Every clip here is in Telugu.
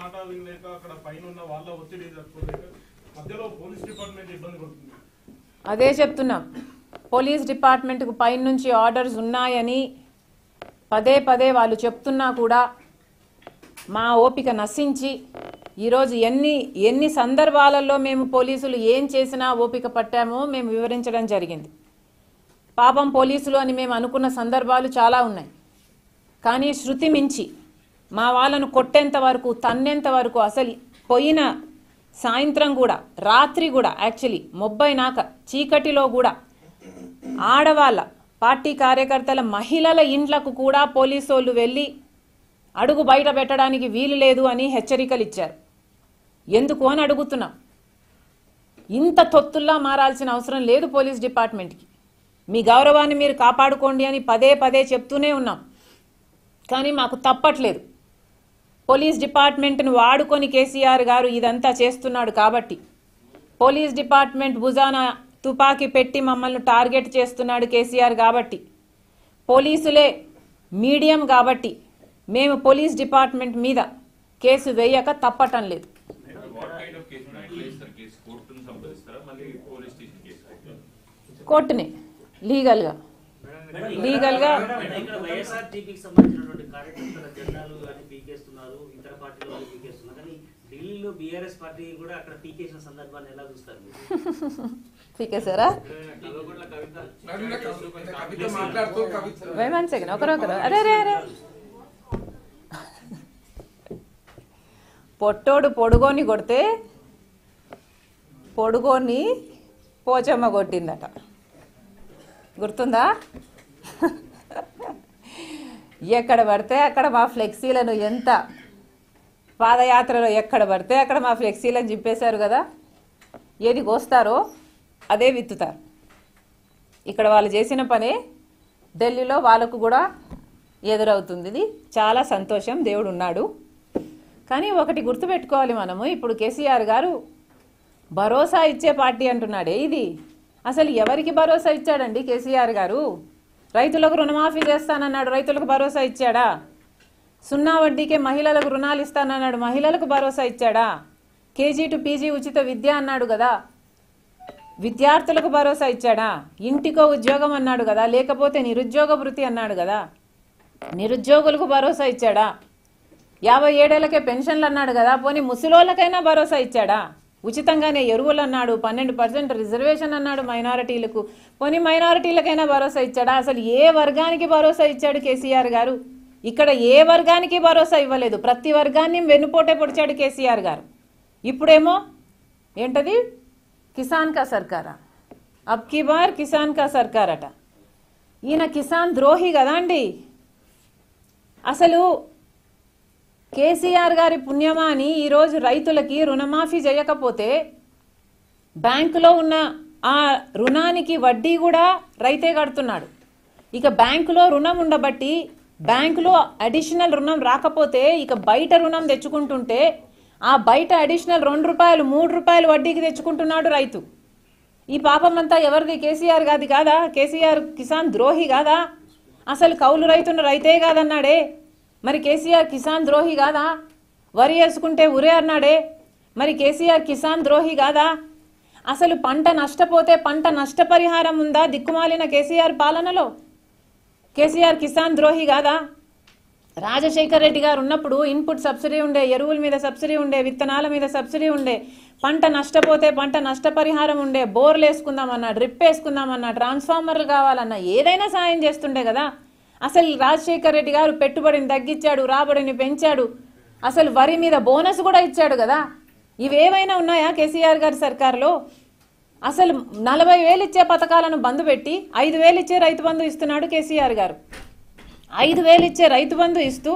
మాట వినలేక అక్కడ పైన ఉన్న వాళ్ళ ఒత్తిడి తట్టుకోలేక మధ్యలో పోలీస్ డిపార్ట్మెంట్ ఇబ్బంది పడుతుంది అదే చెప్తున్నాం పోలీస్ డిపార్ట్మెంట్కు పైనుంచి ఆర్డర్స్ ఉన్నాయని పదే పదే వాళ్ళు చెప్తున్నా కూడా మా ఓపిక నశించి ఈరోజు ఎన్ని ఎన్ని సందర్భాలలో మేము పోలీసులు ఏం చేసినా ఓపిక పట్టామో మేము వివరించడం జరిగింది పాపం పోలీసులు అని మేము అనుకున్న సందర్భాలు చాలా ఉన్నాయి కానీ శృతి మించి మా వాళ్ళను కొట్టేంత వరకు తన్నేంత వరకు అసలు పోయిన సాయంత్రం కూడా రాత్రి కూడా యాక్చువల్లీ మొబ్బైనాక చీకటిలో కూడా ఆడవాళ్ళ పార్టీ కార్యకర్తల మహిళల ఇండ్లకు కూడా పోలీసు వాళ్ళు వెళ్ళి అడుగు బయట పెట్టడానికి వీలు లేదు అని హెచ్చరికలు ఇచ్చారు ఎందుకు అని అడుగుతున్నాం ఇంత తొత్తుల్లా మారాల్సిన అవసరం లేదు పోలీస్ డిపార్ట్మెంట్కి మీ గౌరవాన్ని మీరు కాపాడుకోండి అని పదే పదే చెప్తూనే ఉన్నాం కానీ మాకు తప్పట్లేదు పోలీస్ డిపార్ట్మెంట్ను వాడుకొని కేసీఆర్ గారు ఇదంతా చేస్తున్నాడు కాబట్టి పోలీస్ డిపార్ట్మెంట్ భుజాన తుపాకీ పెట్టి మమ్మల్ని టార్గెట్ చేస్తున్నాడు కేసీఆర్ కాబట్టి పోలీసులే మీడియం కాబట్టి మేము పోలీస్ డిపార్ట్మెంట్ మీద కేసు వేయక తప్పటం లేదు వాట్ కైండ్ ఆఫ్ కేసు ఎట్లా ఇస్తారు కేసు కోర్టును సంప్రదిస్తారా మళ్ళీ పోలీస్ స్టేషన్ కేసు కోర్టునే లీగల్గా లీగల్గా ఇక్కడ వైఎస్ఆర్ టీపీకి సంబంధించినటువంటి కార్యకర్తల జెండాలు అని పీకేస్తున్నారు ఇతర పార్టీల వాళ్ళు పీకేస్తున్నారు కానీ ఢిల్లీలో బీఆర్ఎస్ పార్టీ కూడా అక్కడ పీకేసిన సందర్భాన్ని ఎలా చూస్తారు మీరు? పీకేశారా కల్వకుంట్ల కవిత నన్ను కవిత కవిత మాట్లాడుతూ కవిత వన్ సెకండ్ ఒకరొకరు అరే అరే అరే పొట్టోడు పొడుగోని కొడితే పొడుగోని పోచమ్మ కొట్టిందట గుర్తుందా ఎక్కడ పడితే అక్కడ మా ఫ్లెక్సీలను ఎంత పాదయాత్రలో ఎక్కడ పడితే అక్కడ మా ఫ్లెక్సీలను చింపేశారు కదా ఏది కోస్తారో అదే విత్తుతారు ఇక్కడ వాళ్ళు చేసిన పనే ఢిల్లీలో వాళ్ళకు కూడా ఎదురవుతుంది ఇది చాలా సంతోషం దేవుడు ఉన్నాడు కానీ ఒకటి గుర్తుపెట్టుకోవాలి మనము ఇప్పుడు కేసీఆర్ గారు భరోసా ఇచ్చే పార్టీ అంటున్నాడే ఇది అసలు ఎవరికి భరోసా ఇచ్చాడండి కేసీఆర్ గారు రైతులకు రుణమాఫీ చేస్తానన్నాడు రైతులకు భరోసా ఇచ్చాడా సున్నా వడ్డీకే మహిళలకు రుణాలు ఇస్తానన్నాడు మహిళలకు భరోసా ఇచ్చాడా కేజీ టు పీజీ ఉచిత విద్య అన్నాడు కదా విద్యార్థులకు భరోసా ఇచ్చాడా ఇంటికో ఉద్యోగం అన్నాడు కదా లేకపోతే నిరుద్యోగ వృత్తి అన్నాడు కదా నిరుద్యోగులకు భరోసా ఇచ్చాడా యాభై ఏడేళ్లకే పెన్షన్లు అన్నాడు కదా పోనీ ముసలోళ్ళకైనా భరోసా ఇచ్చాడా ఉచితంగానే ఎరువులు అన్నాడు పన్నెండు పర్సెంట్ రిజర్వేషన్ అన్నాడు మైనారిటీలకు పోనీ మైనారిటీలకైనా భరోసా ఇచ్చాడా అసలు ఏ వర్గానికి భరోసా ఇచ్చాడు కేసీఆర్ గారు ఇక్కడ ఏ వర్గానికి భరోసా ఇవ్వలేదు ప్రతి వర్గాన్ని వెన్నుపోటే పొడిచాడు కేసీఆర్ గారు ఇప్పుడేమో ఏంటది కిసాన్ కా సర్కారా అబ్ కి బార్ కిసాన్ కా సర్కార్ అట ఈయన కిసాన్ ద్రోహి కదా అండి అసలు కేసీఆర్ గారి పుణ్యమా అని ఈరోజు రైతులకి రుణమాఫీ చేయకపోతే బ్యాంకులో ఉన్న ఆ రుణానికి వడ్డీ కూడా రైతే కడుతున్నాడు ఇక బ్యాంకులో రుణం ఉండబట్టి బ్యాంకులో అడిషనల్ రుణం రాకపోతే ఇక బయట రుణం తెచ్చుకుంటుంటే ఆ బయట అడిషనల్ రెండు రూపాయలు మూడు రూపాయలు వడ్డీకి తెచ్చుకుంటున్నాడు రైతు ఈ పాపం అంతా ఎవరిది కేసీఆర్ గాది కాదా కేసీఆర్ కిసాన్ ద్రోహి కాదా అసలు కౌలు రైతును రైతే కాదన్నాడే మరి కేసీఆర్ కిసాన్ ద్రోహి కాదా వరి వేసుకుంటే ఉరే అన్నాడే మరి కేసీఆర్ కిసాన్ ద్రోహి కాదా అసలు పంట నష్టపోతే పంట నష్టపరిహారం ఉందా దిక్కుమాలిన కేసీఆర్ పాలనలో కేసీఆర్ కిసాన్ ద్రోహి కాదా రాజశేఖర్ రెడ్డి గారు ఉన్నప్పుడు ఇన్పుట్ సబ్సిడీ ఉండే ఎరువుల మీద సబ్సిడీ ఉండే విత్తనాల మీద సబ్సిడీ ఉండే పంట నష్టపోతే పంట నష్టపరిహారం ఉండే బోర్లు వేసుకుందామన్నా డ్రిప్ వేసుకుందామన్నా ట్రాన్స్ఫార్మర్లు కావాలన్నా ఏదైనా సాయం చేస్తుండే కదా అసలు రాజశేఖర్ రెడ్డి గారు పెట్టుబడిని తగ్గించాడు రాబడిని పెంచాడు అసలు వరి మీద బోనస్ కూడా ఇచ్చాడు కదా ఇవేవైనా ఉన్నాయా కేసీఆర్ గారి సర్కారులో అసలు నలభై వేలు ఇచ్చే పథకాలను బంద్ పెట్టి ఐదు వేలు ఇచ్చే రైతు బంధు ఇస్తున్నాడు కేసీఆర్ గారు ఐదు వేలు ఇచ్చే రైతు బంధు ఇస్తూ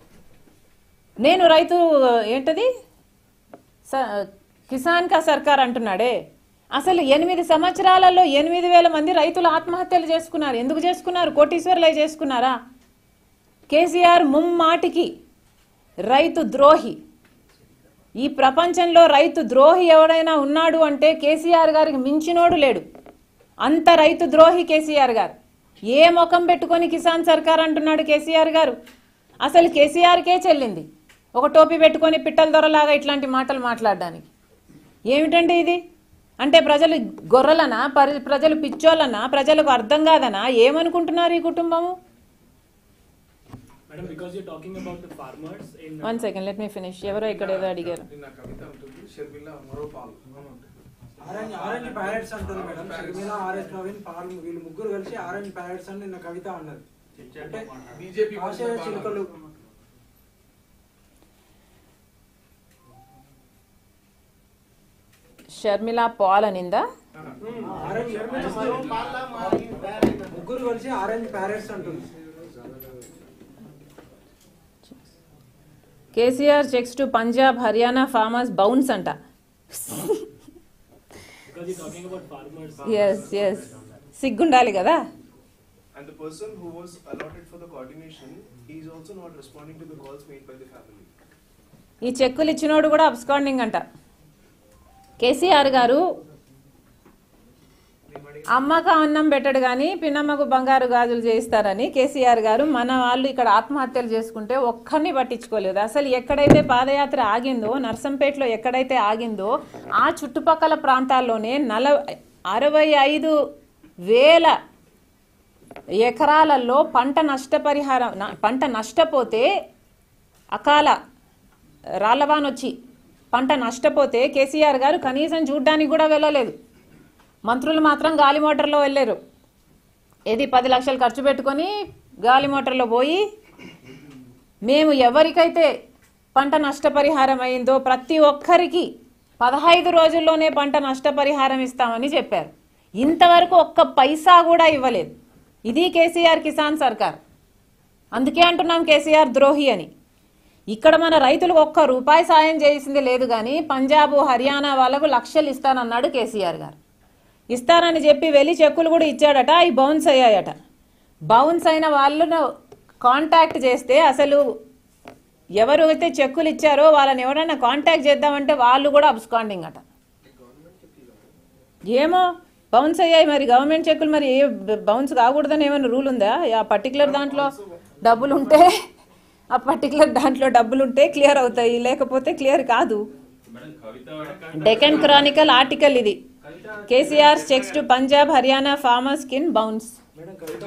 నేను రైతు ఏంటది స- కిసాన్ కా సర్కార్ అంటున్నాడే అసలు ఎనిమిది సంవత్సరాలలో ఎనిమిది వేల మంది రైతులు ఆత్మహత్యలు చేసుకున్నారు ఎందుకు చేసుకున్నారు కోటీశ్వర్లే చేసుకున్నారా కేసీఆర్ ముమ్మాటికి రైతు ద్రోహి ఈ ప్రపంచంలో రైతు ద్రోహి ఎవడైనా ఉన్నాడు అంటే కేసీఆర్ గారికి మించినోడు లేడు అంత రైతు ద్రోహి కేసీఆర్ గారు ఏ ముఖం పెట్టుకొని కిసాన్ సర్కార్ అంటున్నాడు కేసీఆర్ గారు అసలు కేసీఆర్కే చెల్లింది ఒక టోపీ పెట్టుకొని పిట్టల దొరలాగా ఇట్లాంటి మాటలు మాట్లాడడానికి ఏమిటండి ఇది అంటే ప్రజలు గొర్రెలనా పరి ప్రజలు పిచ్చోళ్ళనా ప్రజలకు అర్థం కాదనా ఏమనుకుంటున్నారు ఈ కుటుంబము Madam, because you're talking about the farmers in one second let me finish ఎవరో ఇక్కడ ఏదో అడిగారు నిన్న కవిత ఉంటుంది షర్మిల మరో పాలు ఆరెంజ్ ఆరెంజ్ ప్యారెట్స్ అంటుంది madam Sharmila RS Naveen Paul వీళ్ళు ముగ్గురు కలిసి ఆరెంజ్ ప్యారెట్స్ అని నిన్న కవిత అన్నది అంటే బీజేపీ ఆశయ చిలుకలు షర్మిల పాల్ అనిందా ఆరెంజ్ ముగ్గురు కలిసి ఆరెంజ్ ప్యారెట్స్ అంటుంది KCR cheques to Punjab Haryana farmers bounce అంట because you're talking about farmers. Yes yes సిగ్గుండాలి కదా And the person who was allotted for the coordination, he is also not responding to the calls made by the family. ఈ చెక్కులు ఇచ్చినోడు కూడా అబ్స్కాండింగ్ అంట కేసీఆర్ గారు అమ్మకు అన్నం పెట్టడు కానీ పిన్నమ్మకు బంగారు గాజులు చేయిస్తారని కేసీఆర్ గారు మన వాళ్ళు ఇక్కడ ఆత్మహత్యలు చేసుకుంటే ఒక్కరిని పట్టించుకోలేదు అసలు ఎక్కడైతే పాదయాత్ర ఆగిందో నర్సంపేటలో ఎక్కడైతే ఆగిందో ఆ చుట్టుపక్కల ప్రాంతాల్లోనే నల అరవై ఐదు వేల ఎకరాలలో పంట నష్టపరిహారం న- పంట నష్టపోతే అకాల రాళ్ళవాన్ వచ్చి పంట నష్టపోతే కేసీఆర్ గారు కనీసం చూడ్డానికి కూడా వెళ్ళలేదు మంత్రులు మాత్రం గాలి మోటార్లో వెళ్ళారు ఏది పది లక్షలు ఖర్చు పెట్టుకొని గాలి మోటార్లో పోయి మేము ఎవరికైతే పంట నష్టపరిహారం అయిందో ప్రతి ఒక్కరికి పదహైదు రోజుల్లోనే పంట నష్టపరిహారం ఇస్తామని చెప్పారు ఇంతవరకు ఒక్క పైసా కూడా ఇవ్వలేదు ఇది కేసీఆర్ కిసాన్ సర్కార్ అందుకే అంటున్నాం కేసీఆర్ ద్రోహి అని ఇక్కడ మన రైతులకు ఒక్క రూపాయి సాయం చేసింది లేదు కానీ పంజాబ్ హర్యానా వాళ్ళకు లక్షలు ఇస్తానన్నాడు కేసీఆర్ గారు ఇస్తానని చెప్పి వెళ్ళి చెక్కులు కూడా ఇచ్చాడట అవి బౌన్స్ అయ్యాయట బౌన్స్ అయిన వాళ్ళను కాంటాక్ట్ చేస్తే అసలు ఎవరు అయితే చెక్కులు ఇచ్చారో వాళ్ళని ఎవరైనా కాంటాక్ట్ చేద్దామంటే వాళ్ళు కూడా అబ్స్కాండింగ్ అట ఏమో బౌన్స్ అయ్యాయి మరి గవర్నమెంట్ చెక్కులు మరి ఏ బౌన్స్ కాకూడదని ఏమైనా రూల్ ఉందా ఆ పర్టికులర్ దాంట్లో డబ్బులు ఉంటే ఆ పర్టికులర్ దాంట్లో డబ్బులు ఉంటే క్లియర్ అవుతాయి లేకపోతే క్లియర్ కాదు madam Kavitha Deccan Chronicle article ఇది KCR cheques to Punjab Haryana farmers kin bounce madam Kavitha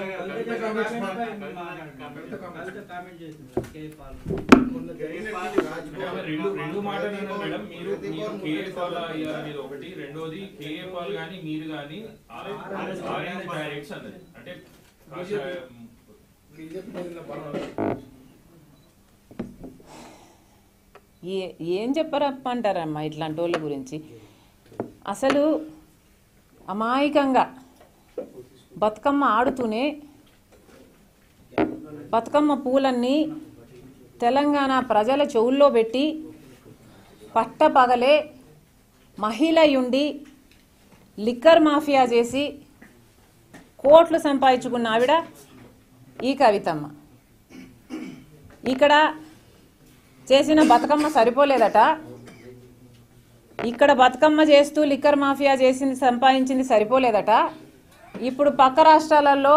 madam, రెండు రెండు మాటలు అన్నారు మేడం మీరు మీరు కేఏ పాల్ అనేది ఒకటి రెండోది కేఏ పాల్ కానీ మీరు కానీ ఆరెంజ్ డైరెక్ట్స్ అన్నది అంటే కాషాయం బీజేపీ మీద బలం ఏ ఏం చెప్పరమ్మంటారమ్మా ఇట్లాంటి వాళ్ళ గురించి అసలు అమాయకంగా బతుకమ్మ ఆడుతూనే బతుకమ్మ పూలన్నీ తెలంగాణ ప్రజల చెవుల్లో పెట్టి పట్టపగలే మహిళ ఉండి లిక్కర్ మాఫియా చేసి కోట్లు సంపాదించుకున్న ఆవిడ ఈ కవితమ్మ ఇక్కడ చేసిన బతుకమ్మ సరిపోలేదట ఇక్కడ బతుకమ్మ చేస్తూ లిక్కర్ మాఫియా చేసింది సంపాదించింది సరిపోలేదట ఇప్పుడు పక్క రాష్ట్రాలలో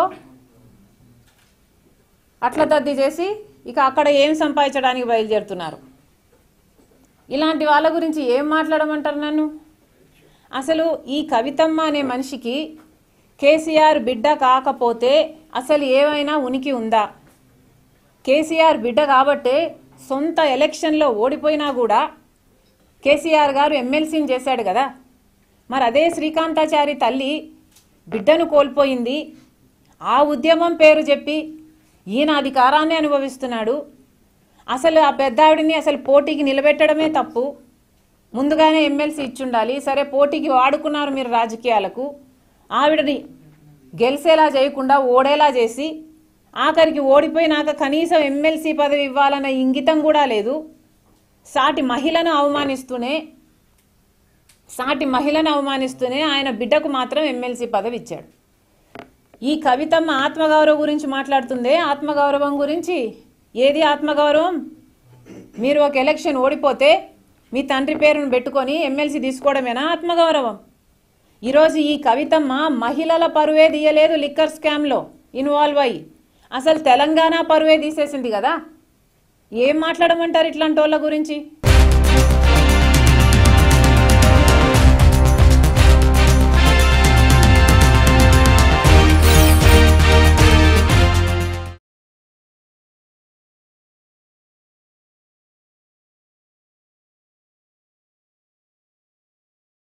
అట్ల దద్ది చేసి ఇక అక్కడ ఏం సంపాదించడానికి బయలుదేరుతున్నారు ఇలాంటి వాళ్ళ గురించి ఏం మాట్లాడమంటారు నన్ను అసలు ఈ కవితమ్మ అనే మనిషికి కేసీఆర్ బిడ్డ కాకపోతే అసలు ఏమైనా ఉనికి ఉందా కేసీఆర్ బిడ్డ కాబట్టే సొంత ఎలక్షన్లో ఓడిపోయినా కూడా కేసీఆర్ గారు ఎమ్మెల్సీని చేశాడు కదా మరి అదే శ్రీకాంతాచారి తల్లి బిడ్డను కోల్పోయింది ఆ ఉద్యమం పేరు చెప్పి ఈయన అధికారాన్ని అనుభవిస్తున్నాడు అసలు ఆ పెద్దావిడిని అసలు పోటీకి నిలబెట్టడమే తప్పు ముందుగానే ఎమ్మెల్సీ ఇచ్చుండాలి సరే పోటీకి వాడుకున్నారు మీరు రాజకీయాలకు ఆవిడని గెలిచేలా చేయకుండా ఓడేలా చేసి ఆఖరికి ఓడిపోయినాక కనీసం ఎమ్మెల్సీ పదవి ఇవ్వాలన్న ఇంగితం కూడా లేదు సాటి మహిళను అవమానిస్తూనే సాటి మహిళను అవమానిస్తూనే ఆయన బిడ్డకు మాత్రం ఎమ్మెల్సీ పదవి ఇచ్చాడు ఈ కవితమ్మ ఆత్మగౌరవం గురించి మాట్లాడుతుందే ఆత్మగౌరవం గురించి ఏది ఆత్మగౌరవం మీరు ఒక ఎలక్షన్ ఓడిపోతే మీ తండ్రి పేరును పెట్టుకొని ఎమ్మెల్సీ తీసుకోవడమేనా ఆత్మగౌరవం ఈరోజు ఈ కవితమ్మ మహిళల పరువే తీయలేదు లిక్కర్ స్కామ్లో ఇన్వాల్వ్ అయ్యి అసలు తెలంగాణ పరువే తీసేసింది కదా ఏం మాట్లాడమంటారు ఇట్లాంటి వాళ్ళ గురించి